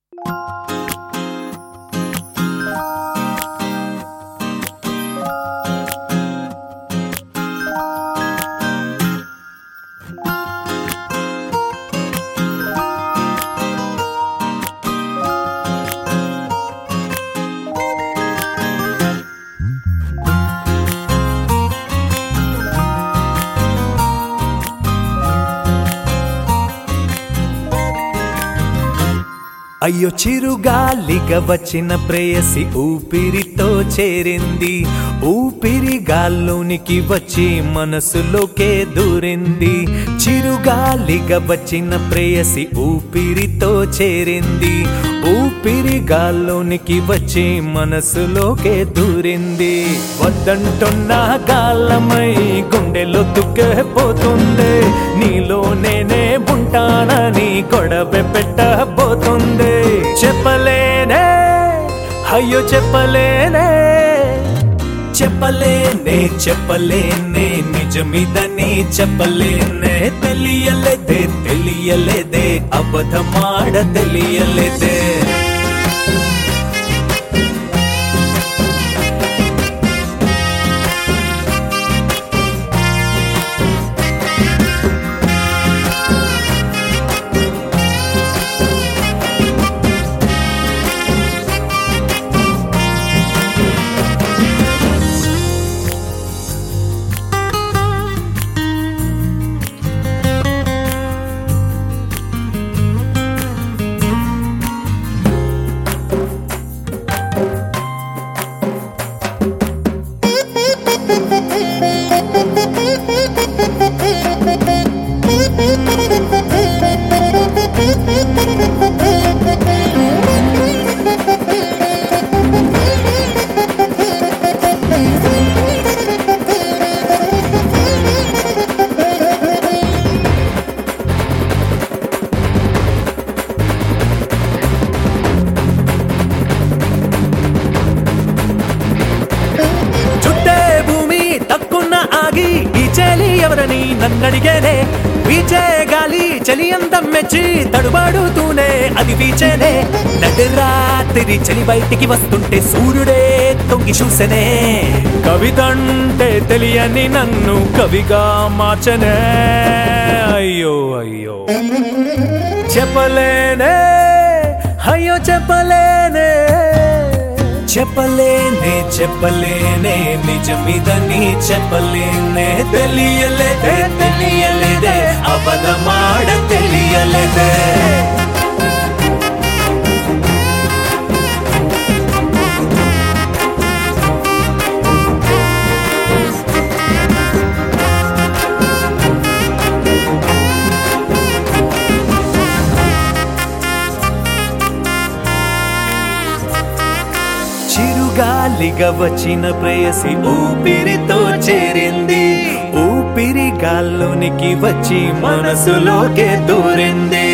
అయ్యో చిరుగాలిగా వచ్చిన ప్రేయసి ఊపిరితో చేరింది ఊపిరి గాల్లోనికి వచ్చి మనసులోకే దూరింది చిరుగాలిగా వచ్చిన ప్రేయసి ఊపిరితో చేరింది ఊపిరి గాల్లోనికి వచ్చి మనసులోకే దూరింది వద్దంటున్న గాలమై గుండెలో దుఃఖపోతుంది నీలో నేనే ఉంటానని గొడవ పెట్టబోతుంది చెప్పలేనే అయ్యో చెప్పలేనే చెప్పలేనే చెప్పలేనే నిజమిదని చెప్పలేనే తెలియలేదే తెలియలేదే అబద్ధమాడ తెలియలేదే చుట్టే భూమి తక్కున్న ఆగి ఈ చెలి ఎవరని నన్నడిగేనే వీచే గాలి చలి అందం మెచ్చి తడుబాడుతూనే అది వీచేనే నడిరాత్రి చలి బయటికి వస్తుంటే సూర్యుడే తొంగి చూసెనే కవితంటే తెలియని నన్ను కవిగా మార్చనే అయ్యో అయ్యో చెప్పలేనే అయ్యో చెప్పలేనే చెప్పలేనే చెప్పలేనే నిజమిదని చెప్పలేనే తెలియలేదే తెలియలేదే అబద్ధమాడ తెలియలేదే చిరుగాలిగా వచ్చిన ప్రేయసి ఊపిరితో చేరింది ఊపిరి గాల్లోనికి వచ్చి మనసులోకే దూరింది